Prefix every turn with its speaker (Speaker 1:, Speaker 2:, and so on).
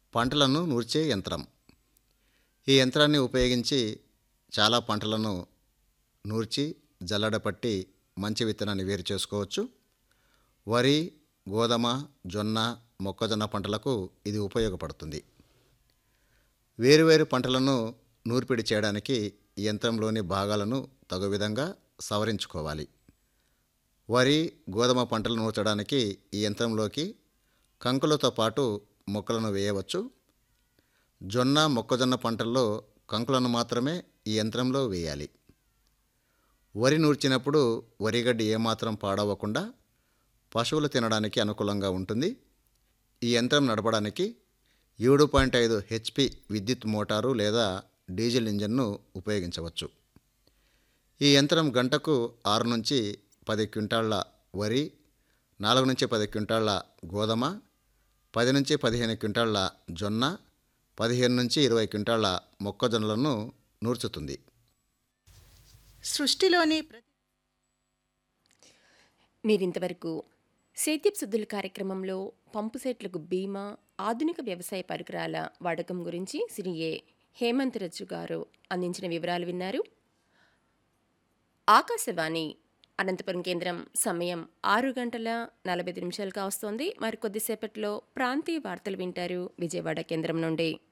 Speaker 1: పంటలను నూర్చే యంత్రం ఈ యంత్రాన్ని ఉపయోగించి చాలా పంటలను నూర్చి జల్లడపట్టి మంచి విత్తనాన్ని వేరు చేసుకోవచ్చు వరి గోధుమ జొన్న మొక్కజొన్న పంటలకు ఇది ఉపయోగపడుతుంది వేరువేరు పంటలను నూర్పిడి చేయడానికి ఈ యంత్రంలోని భాగాలను తగు విధంగా సవరించుకోవాలి వరి గోధుమ పంటలు నూర్చడానికి ఈ యంత్రంలోకి కంకులతో పాటు మొక్కలను వేయవచ్చు జొన్న మొక్కజొన్న పంటల్లో కంకులను మాత్రమే ఈ యంత్రంలో వేయాలి వరి నూర్చినప్పుడు వరిగడ్డి ఏమాత్రం పాడవకుండా పశువులు తినడానికి అనుకూలంగా ఉంటుంది ఈ యంత్రం నడపడానికి ఏడు పాయింట్ ఐదు హెచ్పి విద్యుత్ మోటారు లేదా డీజిల్ ఇంజన్ను ఉపయోగించవచ్చు ఈ యంత్రం గంటకు ఆరు నుంచి పది క్వింటాళ్ల వరి నాలుగు నుంచి పది క్వింటాళ్ల గోధుమ పది నుంచి పదిహేను క్వింటాళ్ల జొన్న పదిహేను నుంచి ఇరవై క్వింటాళ్ల మొక్కజొన్నలను నూర్చుతుంది
Speaker 2: సృష్టిలోని ప్రతి
Speaker 3: మీరింతవరకు సేద్యపు సుద్దుల కార్యక్రమంలో పంపు సెట్లకు బీమా ఆధునిక వ్యవసాయ పరికరాల వాడకం గురించి శ్రీ ఏ హేమంత్ రజ్జు గారు అందించిన వివరాలు విన్నారు ఆకాశవాణి అనంతపురం కేంద్రం సమయం ఆరు గంటల నలభై ఐదు నిమిషాలు కావస్తోంది మరి కొద్దిసేపట్లో ప్రాంతీయ వార్తలు వింటారు విజయవాడ కేంద్రం నుండి